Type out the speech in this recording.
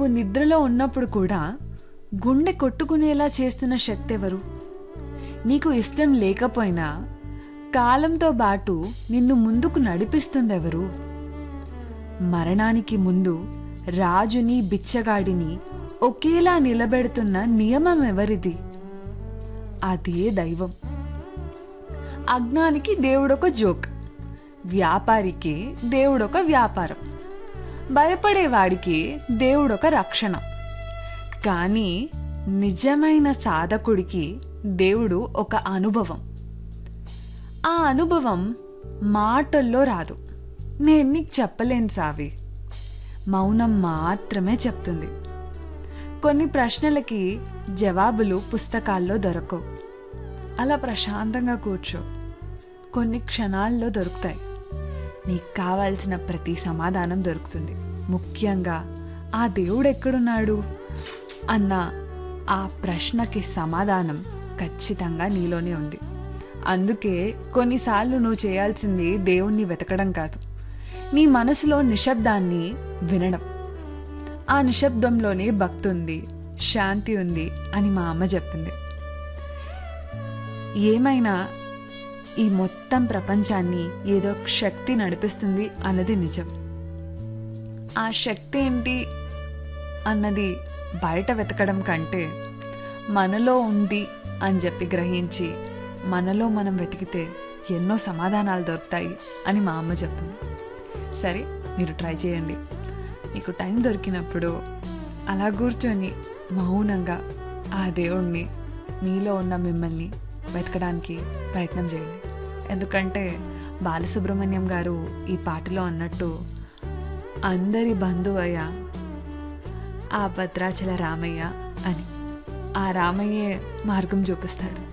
నువ్వు నిద్రలో ఉన్నప్పుడు కూడా గుండె కొట్టుకునేలా చేస్తున్న శక్తి ఎవరు నీకు ఇష్టం లేకపోయినా కాలంతో పాటు నిన్ను ముందుకు నడిపిస్తుందెవరు మరణానికి ముందు రాజుని బిచ్చగాడిని ఒకేలా నిలబెడుతున్న నియమం ఎవరిది అదే దైవం అజ్ఞానికి దేవుడొక జోక్ వ్యాపారికి దేవుడొక వ్యాపారం భయపడేవాడికి దేవుడొక రక్షణ కానీ నిజమైన సాధకుడికి దేవుడు ఒక అనుభవం ఆ అనుభవం మాటల్లో రాదు నేను నీకు చెప్పలేను సావి మౌనం మాత్రమే చెప్తుంది కొన్ని ప్రశ్నలకి జవాబులు పుస్తకాల్లో దొరకవు అలా ప్రశాంతంగా కూర్చో కొన్ని క్షణాల్లో దొరుకుతాయి నీకు కావాల్సిన ప్రతి సమాధానం దొరుకుతుంది ముఖ్యంగా ఆ దేవుడు ఎక్కడున్నాడు అన్న ఆ ప్రశ్నకి సమాధానం ఖచ్చితంగా నీలోనే ఉంది అందుకే కొన్నిసార్లు నువ్వు చేయాల్సింది దేవుణ్ణి వెతకడం కాదు నీ మనసులో నిశ్శబ్దాన్ని వినడం ఆ నిశ్శబ్దంలోనే భక్తి ఉంది శాంతి ఉంది అని మా అమ్మ చెప్పింది ఏమైనా ఈ మొత్తం ప్రపంచాన్ని ఏదో ఒక శక్తి నడిపిస్తుంది అన్నది నిజం ఆ శక్తి ఏంటి అన్నది బయట వెతకడం కంటే మనలో ఉంది అని చెప్పి గ్రహించి మనలో మనం వెతికితే ఎన్నో సమాధానాలు దొరుకుతాయి అని మా అమ్మ చెప్పింది సరే మీరు ట్రై చేయండి మీకు టైం దొరికినప్పుడు అలా కూర్చొని మౌనంగా ఆ దేవుణ్ణి మీలో ఉన్న మిమ్మల్ని వెతకడానికి ప్రయత్నం చేయండి ఎందుకంటే బాలసుబ్రహ్మణ్యం గారు ఈ పాటలో అన్నట్టు అందరి బంధువయ్య ఆ భద్రాచల రామయ్య అని ఆ రామయ్యే మార్గం చూపిస్తాడు